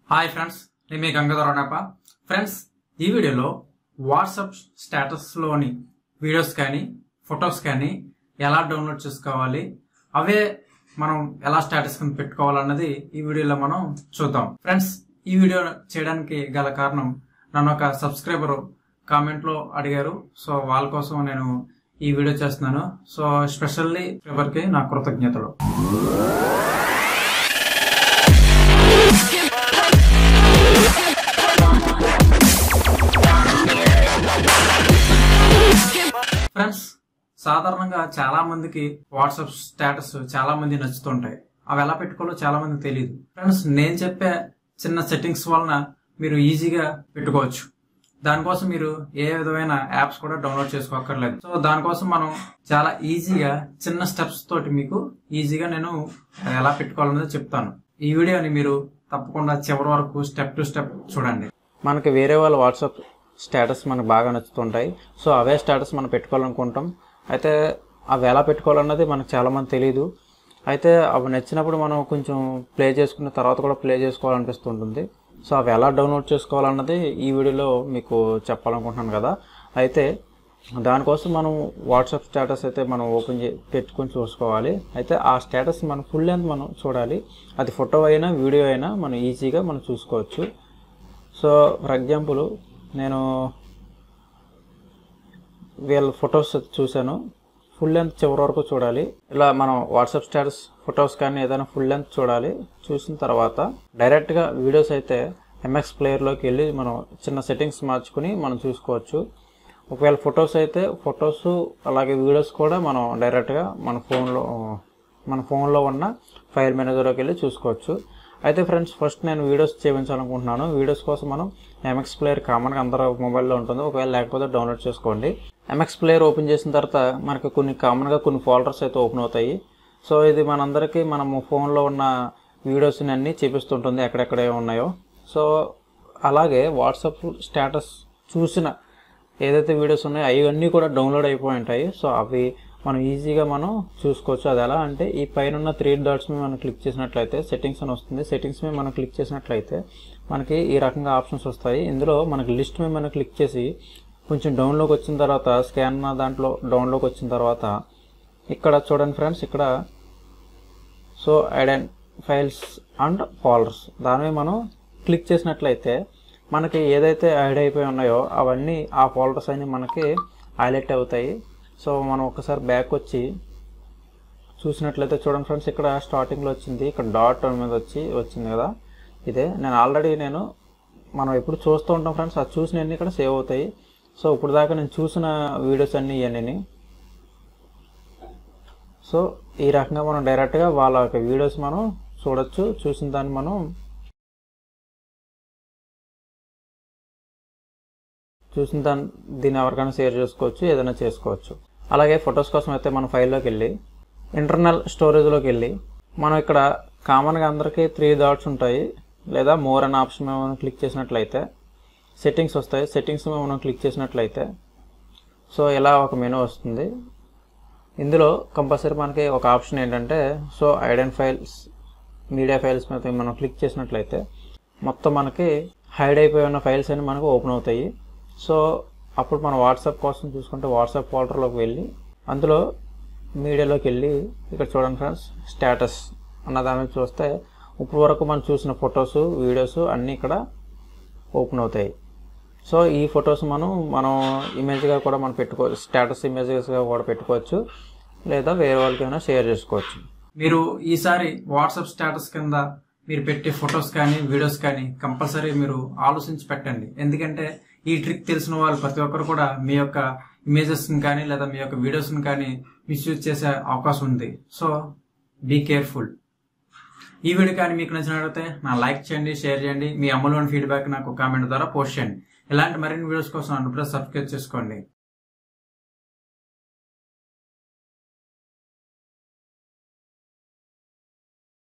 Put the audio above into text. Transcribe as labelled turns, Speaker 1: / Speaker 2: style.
Speaker 1: hi friends నేను మీ Gangadhara Annappa friends ఈ వీడియోలో వాట్సాప్ స్టేటస్లోని వీడియోస్ కానీ ఫొటోస్ కానీ ఎలా డౌన్లోడ్ చేసుకోవాలి అవే మనం ఎలా స్టేటస్ కింద పెట్టుకోవాలన్నది ఈ వీడియోలో మనం చూద్దాం ఫ్రెండ్స్ ఈ వీడియో చేయడానికి గల కారణం నన్ను ఒక సబ్స్క్రైబర్ కామెంట్లో అడిగారు సో వాళ్ళ కోసం నేను ఈ వీడియో చేస్తున్నాను సో స్పెషల్లీ కి నా కృతజ్ఞతలు ఫ్రెండ్స్ సాధారణంగా చాలా మందికి వాట్సాప్ స్టేటస్ చాలా మంది నచ్చుతుంటాయి అవి ఎలా పెట్టుకోవాలో చాలా మందికి తెలియదు ఫ్రెండ్స్ నేను చెప్పే చిన్న సెట్టింగ్స్ వలన మీరు ఈజీగా పెట్టుకోవచ్చు దానికోసం మీరు ఏ విధమైన యాప్స్ కూడా డౌన్లోడ్ చేసుకోక్కర్లేదు సో దానికోసం మనం చాలా ఈజీగా చిన్న స్టెప్స్ తోటి మీకు ఈజీగా నేను ఎలా పెట్టుకోవాలనేది చెప్తాను ఈ వీడియోని మీరు తప్పకుండా చివరి వరకు స్టెప్ టు స్టెప్ చూడండి
Speaker 2: మనకి వేరే వాళ్ళ వాట్సాప్ స్టేటస్ మనకు బాగా నచ్చుతుంటాయి సో అవే స్టేటస్ మనం పెట్టుకోవాలనుకుంటాం అయితే అవి ఎలా పెట్టుకోవాలన్నది మనకు చాలామంది తెలియదు అయితే అవి నచ్చినప్పుడు మనం కొంచెం ప్లే చేసుకున్న తర్వాత కూడా ప్లే చేసుకోవాలనిపిస్తుంటుంది సో అవి ఎలా డౌన్లోడ్ చేసుకోవాలన్నది ఈ వీడియోలో మీకు చెప్పాలనుకుంటున్నాను కదా అయితే దానికోసం మనం వాట్సాప్ స్టేటస్ అయితే మనం ఓపెన్ చే పెట్టుకొని చూసుకోవాలి అయితే ఆ స్టేటస్ మనం ఫుల్ లెంత్ మనం చూడాలి అది ఫోటో అయినా వీడియో అయినా మనం ఈజీగా మనం చూసుకోవచ్చు సో ఫర్ ఎగ్జాంపుల్ నేను వీళ్ళ ఫొటోస్ చూశాను ఫుల్ లెంత్ చివరి వరకు చూడాలి ఇలా మనం వాట్సాప్ స్టేటస్ ఫొటోస్ కానీ ఏదైనా ఫుల్ లెంత్ చూడాలి చూసిన తర్వాత డైరెక్ట్గా వీడియోస్ అయితే ఎంఎక్స్ ప్లేయర్లోకి వెళ్ళి మనం చిన్న సెట్టింగ్స్ మార్చుకుని మనం చూసుకోవచ్చు ఒకవేళ ఫొటోస్ అయితే ఫొటోస్ అలాగే వీడియోస్ కూడా మనం డైరెక్ట్గా మన ఫోన్లో మన ఫోన్లో ఉన్న ఫైల్ మేనేజర్లోకి వెళ్ళి చూసుకోవచ్చు అయితే ఫ్రెండ్స్ ఫస్ట్ నేను వీడియోస్ చేయించాలనుకుంటున్నాను వీడియోస్ కోసం మనం ఎంఎక్స్ ప్లేయర్ కామన్గా అందరూ మొబైల్లో ఉంటుంది ఒకవేళ లేకపోతే డౌన్లోడ్ చేసుకోండి ఎంఎక్స్ ప్లేయర్ ఓపెన్ చేసిన తర్వాత మనకి కొన్ని కామన్గా కొన్ని ఫోల్డర్స్ అయితే ఓపెన్ అవుతాయి సో ఇది మనందరికీ మనము ఫోన్లో ఉన్న వీడియోస్ని అన్నీ చూపిస్తుంటుంది ఎక్కడెక్కడ ఉన్నాయో సో అలాగే వాట్సాప్ స్టేటస్ చూసిన ఏదైతే వీడియోస్ ఉన్నాయో అవన్నీ కూడా డౌన్లోడ్ అయిపోయి ఉంటాయి సో అవి మనం ఈజీగా మనం చూసుకోవచ్చు అది ఎలా అంటే ఈ పైన ఉన్న త్రీ డాట్స్ మీద మనం క్లిక్ చేసినట్లయితే సెట్టింగ్స్ అని వస్తుంది సెట్టింగ్స్ మీద మనం క్లిక్ చేసినట్లయితే మనకి ఈ రకంగా ఆప్షన్స్ వస్తాయి ఇందులో మనకి లిస్ట్ మీద మనం క్లిక్ చేసి కొంచెం డౌన్లోకి వచ్చిన తర్వాత స్కాన్ దాంట్లో డౌన్లోకి వచ్చిన తర్వాత ఇక్కడ చూడండి ఫ్రెండ్స్ ఇక్కడ so hidden files and folders దాని మీద మనం క్లిక్ చేసినట్లయితే మనకి ఏదైతే యాడ్ అయిపోయి ఉన్నాయో అవన్నీ ఆ ఫోల్డర్స్ అన్నీ మనకి హైలైట్ అవుతాయి సో మనం ఒకసారి బ్యాక్ వచ్చి చూసినట్లయితే చూడండి ఫ్రెండ్స్ ఇక్కడ స్టార్టింగ్లో వచ్చింది ఇక్కడ డాట్ మీద వచ్చి వచ్చింది కదా ఇదే నేను ఆల్రెడీ నేను మనం ఎప్పుడు చూస్తూ ఉంటాం ఫ్రెండ్స్ అది చూసినవన్నీ ఇక్కడ సేవ్ అవుతాయి సో ఇప్పుడు దాకా నేను చూసిన వీడియోస్ అన్నీ ఇవన్నీ సో ఈ రకంగా మనం డైరెక్ట్గా వాళ్ళ యొక్క వీడియోస్ మనం చూడొచ్చు చూసిన దాన్ని మనం చూసిన దాన్ని దీన్ని ఎవరికైనా షేర్ చేసుకోవచ్చు ఏదైనా చేసుకోవచ్చు అలాగే ఫొటోస్ కోసం అయితే మన ఫైల్లోకి వెళ్ళి ఇంటర్నల్ స్టోరేజ్లోకి వెళ్ళి మనం ఇక్కడ కామన్గా అందరికీ త్రీ డాట్స్ ఉంటాయి లేదా మోర్ అనే ఆప్షన్ మీద మనం క్లిక్ చేసినట్లయితే సెట్టింగ్స్ వస్తాయి సెట్టింగ్స్ మీద మనం క్లిక్ చేసినట్లయితే సో ఇలా ఒక మెనూ వస్తుంది ఇందులో కంపల్సరీ మనకి ఒక ఆప్షన్ ఏంటంటే so hidden files media files మీద మనం క్లిక్ చేసినట్లయితే మొత్తం మనకి హైడ్ అయిపోయి ఉన్న ఫైల్స్ అన్ని మనకు ఓపెన్ అవుతాయి సో అప్పుడు మనం వాట్సాప్ కోసం చూసుకుంటే వాట్సాప్ ఫోల్డర్లోకి వెళ్ళి అందులో మీడియాలోకి వెళ్ళి ఇక్కడ చూడండి ఫ్రెండ్స్ స్టేటస్ అన్న దాని మీద చూస్తే ఇప్పుడు వరకు మనం చూసిన ఫొటోస్ వీడియోస్ అన్నీ ఇక్కడ ఓపెన్ అవుతాయి సో ఈ ఫొటోస్ మనం మనం ఇమేజ్గా కూడా మనం పెట్టుకోవచ్చు స్టేటస్ ఇమేజెస్గా కూడా పెట్టుకోవచ్చు లేదా వేరే వాళ్ళకైనా షేర్ చేసుకోవచ్చు
Speaker 1: మీరు ఈసారి వాట్సాప్ స్టేటస్ కింద మీరు పెట్టే ఫొటోస్ కానీ వీడియోస్ కానీ కంపల్సరీ మీరు ఆలోచించి పెట్టండి ఎందుకంటే ఈ ట్రిక్ తెలిసిన వాళ్ళు ప్రతి ఒక్కరు కూడా మీ యొక్క ఇమేజెస్ కానీ లేదా మీ యొక్క వీడియోస్ కానీ మిస్యూజ్ చేసే అవకాశం ఉంది సో బీ కేర్ఫుల్ ఈ వీడియో కానీ మీకు నచ్చినట్లయితే నా లైక్ చేయండి షేర్ చేయండి మీ అమ్మలోని ఫీడ్బ్యాక్ నాకు కామెంట్ ద్వారా పోస్ట్ చేయండి ఇలాంటి మరిన్ని వీడియోస్ కోసం నన్ను సబ్స్క్రైబ్ చేసుకోండి